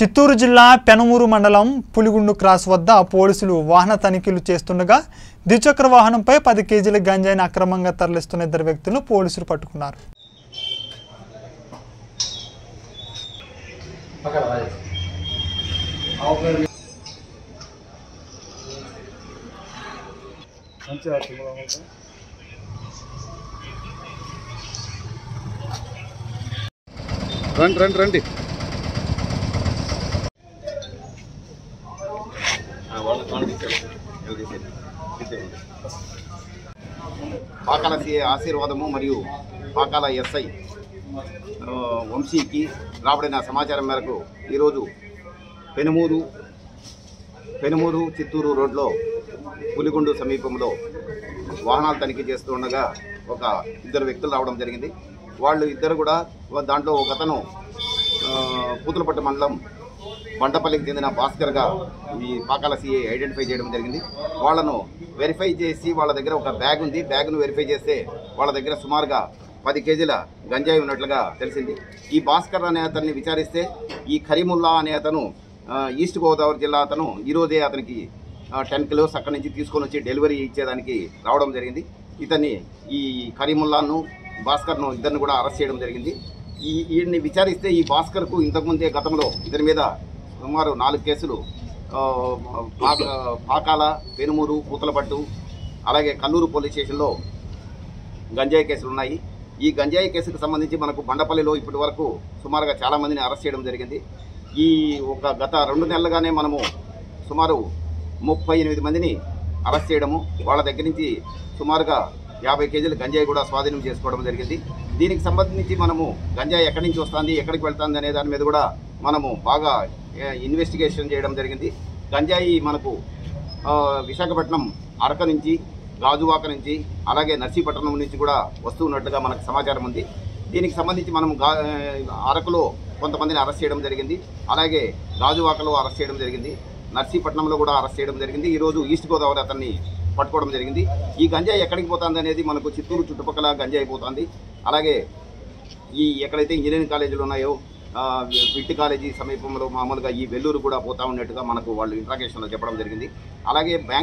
చిత్తూరు జిల్లా పెనమూరు మండలం పులిగుండు క్రాస్ వద్ద పోలీసులు వాహన తనిఖీలు చేస్తుండగా ద్విచక్ర వాహనంపై పది కేజీల గంజాయిని అక్రమంగా తరలిస్తున్న ఇద్దరు వ్యక్తులను పోలీసులు పట్టుకున్నారు రండి రండి రండి పాకాల సిఏ ఆశీర్వాదము మరియు పాకాల ఎస్ఐ ఆ, వంశీకి రాబడిన సమాచారం మేరకు ఈరోజు పెనుమూరు పెనుమూరు చిత్తూరు రోడ్లో పులిగుండు సమీపంలో వాహనాలు తనిఖీ చేస్తుండగా ఒక ఇద్దరు వ్యక్తులు రావడం జరిగింది వాళ్ళు ఇద్దరు కూడా దాంట్లో ఒక అతను ఆ, పూతలపట్టు మండలం బండపల్లికి చెందిన భాస్కర్గా ఈ పాకాల సిఐ ఐడెంటిఫై చేయడం జరిగింది వాళ్ళను వెరిఫై చేసి వాళ్ళ దగ్గర ఒక బ్యాగ్ ఉంది బ్యాగ్ను వెరిఫై చేస్తే వాళ్ళ దగ్గర సుమారుగా పది కేజీల గంజాయి ఉన్నట్లుగా తెలిసింది ఈ భాస్కర్ అనే అతన్ని విచారిస్తే ఈ కరీముల్లా అనే అతను ఆ, ఈస్ట్ గోదావరి జిల్లా అతను ఈరోజే అతనికి టెన్ కిలోస్ అక్కడి నుంచి తీసుకొని వచ్చి డెలివరీ ఇచ్చేదానికి రావడం జరిగింది ఇతన్ని ఈ కరీముల్లాను భాస్కర్ను ఇద్దరిని కూడా అరెస్ట్ చేయడం జరిగింది ఈ వీడిని విచారిస్తే ఈ భాస్కర్కు ఇంతకుముందే గతంలో ఇతని మీద సుమారు నాలుగు కేసులు ఆ, పాక- పాకాల పెనుమూరు పూతలపట్టు అలాగే కల్లూరు పోలీస్ స్టేషన్లో గంజాయి కేసులు ఉన్నాయి ఈ గంజాయి కేసుకు సంబంధించి మనకు బండపల్లిలో ఇప్పటి వరకు సుమారుగా చాలా మందిని అరెస్ట్ చేయడం జరిగింది ఈ ఒక గత రెండు నెలలుగానే మనము సుమారు ముప్పై ఎనిమిది మందిని అరెస్ట్ చేయడము వాళ్ళ దగ్గర నుంచి సుమారుగా యాభై కేజీల గంజాయి కూడా స్వాధీనం చేసుకోవడం జరిగింది దీనికి సంబంధించి మనము గంజాయి ఎక్కడి నుంచి వస్తుంది ఎక్కడికి వెళ్తుంది అనే దాని మీద కూడా మనము బాగా ఏ, ఇన్వెస్టిగేషన్ చేయడం జరిగింది గంజాయి మనకు ఆ, విశాఖపట్నం అరక నుంచి గాజువాక నుంచి అలాగే నర్సీపట్నం నుంచి కూడా వస్తున్నట్టుగా మనకు సమాచారం ఉంది దీనికి సంబంధించి మనం గా అరకులో కొంతమందిని అరెస్ట్ చేయడం జరిగింది అలాగే గాజువాకలో అరెస్ట్ చేయడం జరిగింది నర్సీపట్నంలో కూడా అరెస్ట్ చేయడం జరిగింది ఈరోజు ఈస్ట్ గోదావరి అతన్ని పట్టుకోవడం జరిగింది ఈ గంజాయి ఎక్కడికి పోతుంది అనేది మనకు చిత్తూరు చుట్టుపక్కల గంజాయి పోతుంది అలాగే ఈ ఎక్కడైతే ఇంజనీరింగ్ కాలేజీలు ఉన్నాయో ఆ, విట్టి కాలేజీ సమీపంలో మామూలుగా ఈ వెల్లూరు కూడా పోతా ఉన్నట్టుగా మనకు వాళ్ళు ఇంట్రాగేషన్లో చెప్పడం జరిగింది అలాగే బ్యాంక్